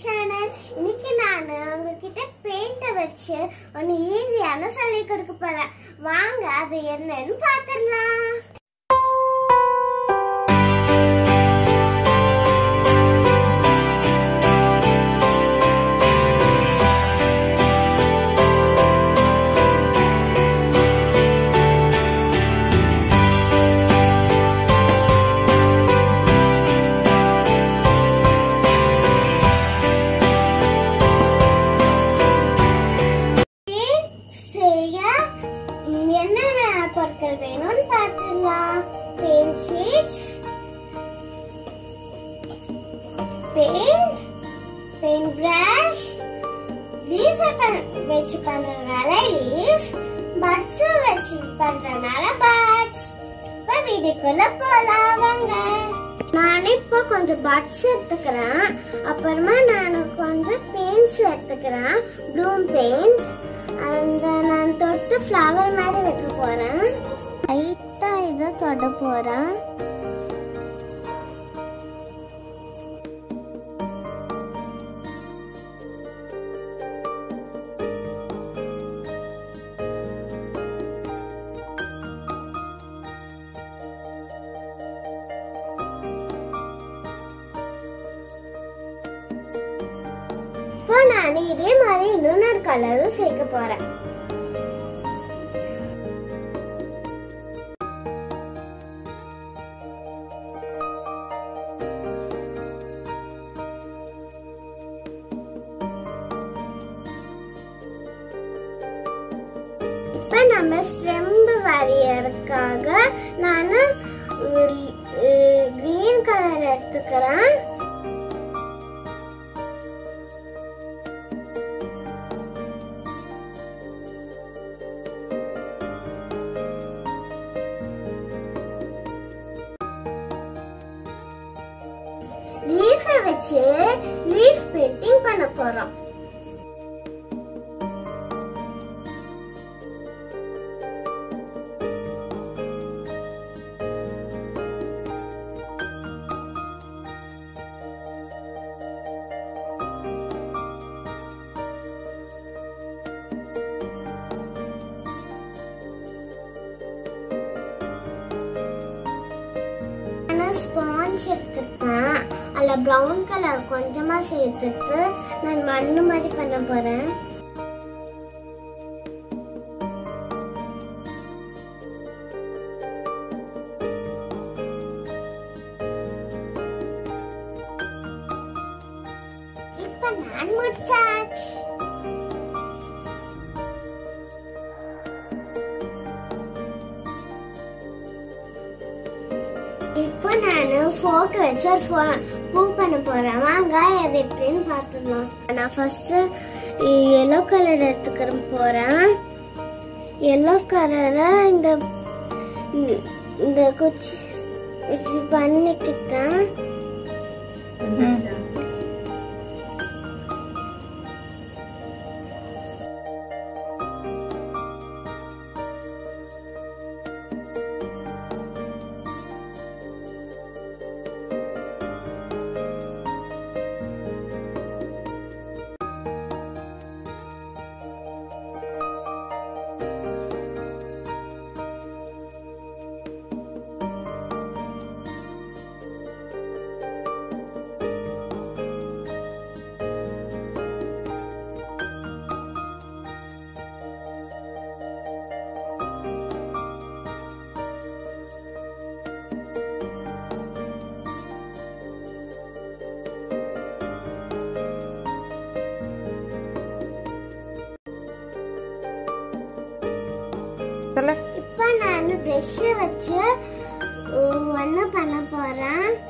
channel இன்னைக்கு நான் உங்ககிட்ட பெயிண்ட்டை வச்சு ஒன்று ஈஸியான சொல்லி கொடுக்க போறேன் வாங்க அது என்னன்னு பார்த்துடலாம் பெயிண்ட் செய்ய என்னென்ன பொருட்கள் வேணும்னு பார்த்துடலாம் paint sheets paint paint brush leaf வச்சு பண்றதுனால லீஃப் பட்ஸ் வச்சு பண்றதுனால பட்ஸ் இப்போ வீட்டுக்குள்ள போலாம் வாங்க நான் இப்போ கொஞ்சம் பட்ஸ் எடுத்துக்கிறேன் அப்புறமா நான் கொஞ்சம் பெயிண்ட்ஸ் எடுத்துக்கிறேன் ப்ளூம் பெயிண்ட் அந்த நான் தொட்டு ஃப்ளவர் மாதிரி வைக்க போறேன் லைட்டாக இதை தொட போறேன் இப்போ நான் இதே மாதிரி இன்னொரு கலரும் சேர்க்க போறேன் இப்போ நம்ம ஸ்டெம்பு வரையறதுக்காக நான் கிரீன் கலர் எடுத்துக்கிறேன் லீஃபை வச்சு லீஃப் பெயிண்டிங் பண்ண போறோம் நான் ஸ்பாஞ்ச் எடுத்துருக்கேன் அதில் ப்ரௌன் கலர் கொஞ்சமாக சேர்த்துட்டு நான் மண்ணு மாதிரி பண்ண போகிறேன் இப்போ நான் முடிச்சாச்சு இப்போ நான் ஃபோக் வச்சு ஒரு ஃபோ பூ பண்ண போறேன் வாங்க அது எப்படின்னு பார்த்துடலாம் நான் ஃபர்ஸ்ட் எல்லோ கலர் எடுத்துக்கிற போறேன் எல்லோ கலரை இந்த இந்த- இந்த குச்சி இப்படி பண்ணிக்கிட்டேன் சொல்லு இப்போ நான் ப்ரெஷ்ஷை வச்சு ஒன்று பண்ண போறேன்